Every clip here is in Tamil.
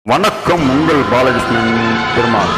வணக்கம் உங்கள் பாலகிருஷ்ணன் பெருமாள்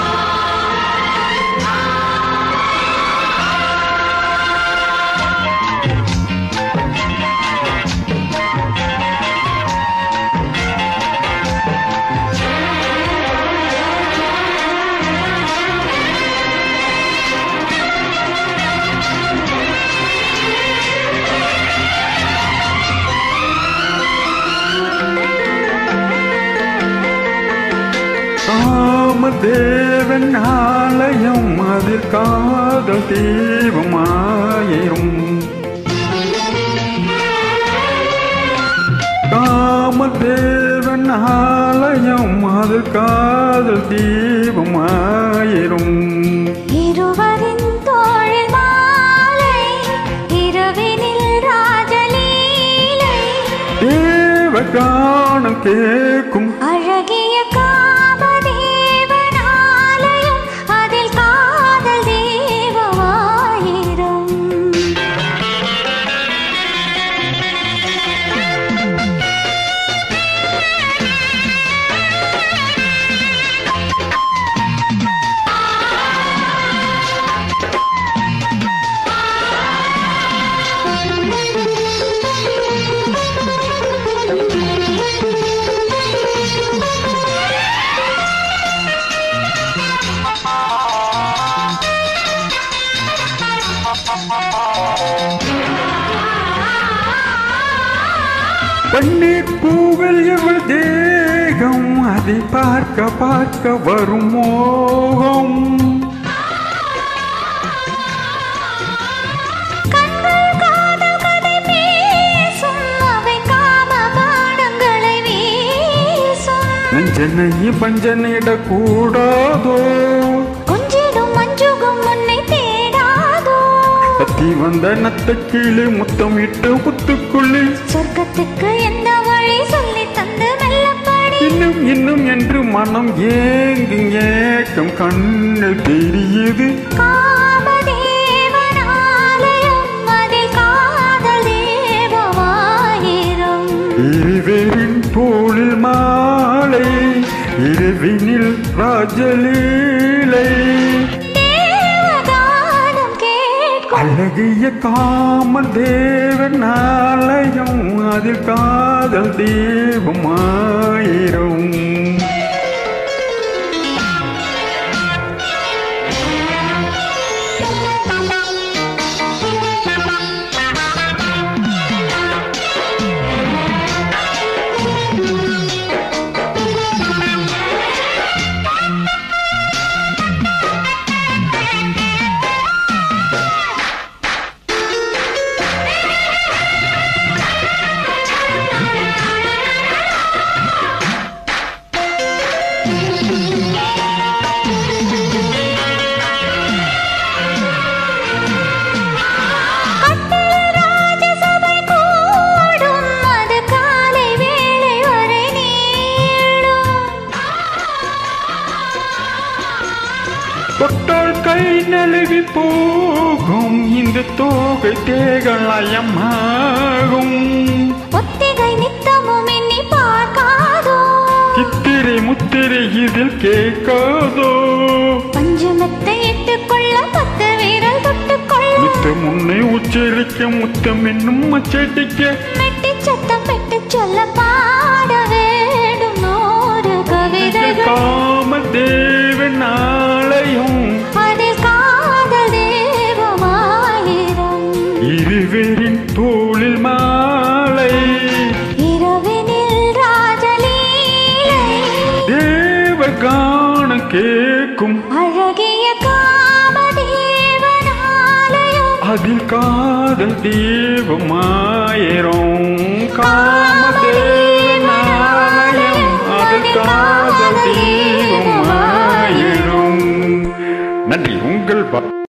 காமதேவன் ஆலயம் அதில் காதல் தீபமாயிரும் காமதேவன் ஆலயம் அதில் காதல் தீபமாயிரும் இருவரின் தோழில் மாலை இரவினில் ராஜலீலை தேவ காணம் கேட்கும் அழகிய காமதேவனாலயம் அதில் காதல் தேவமாயிரம் பன்னீர் பூவில் இவள் தேகம் அதை பார்க்க பார்க்க வரும் மோகம் கண்கள் காதல் கதை பேசும் அவை காம பாடங்களை வீசும் நெஞ்சனை பஞ்சனிட கூடாதோ கொஞ்சிடும் மஞ்சுகும் உன்னை தேடாதோ கத்தி வந்த நத்த கீழே முத்தம் இட்டு குத்துக்குள்ளே சொர்க்கத்துக்கு எந்த வழி சொல்லி தந்து மெல்லப்படி இன்னும் இன்னும் என்று மனம் ஏங்கும் ஏக்கம் கண்ணில் தெரியுது காமதேவனாலயம் அதில் காதல் தேவமாயிரம் இருவரின் தோளில் மாலை இரவினில் ராஜலீலை தேவகானம் கேட்கும் அழகிய காம தேவன் ஆலயம் அதில் காதல் தீபமாயிரும் ராஜசபை கூடும் அது காலை வேளை வரை நீளும் தொட்டால் கை நழுவி போகும் இந்த தோகை தேகலயமாகும் ஒத்திகை நித்தமும் எண்ணி பார்க்காதோ சித்திரை முத்திரை இதில் கேட்காதோ பஞ்சமத்தை இட்டுக் கொள்ள பத்து வீரல் தொட்டுக் கொள்ள முத்தம் உன்னை உச்சரிக்க முத்தம் என்னும் அச்சடிக்க மெட்டி சத்தம் பெட்டு சொல்ல பாட வேண்டும் நூறு கவிதைகள் காம தேவன் ஆலயம் அதில் காதல் தேவமாயிரம் இருவரின் தோளில் மாலை இரவினில் ராஜலீலை தேவ காண கேட்கும் அழகிய காமதேவனாலயம் அதில் காதல் தீபமாயிரும் காமதேவனாலயம் அதில் காதல் தீபமாயிரும் நன்றி உங்கள் பா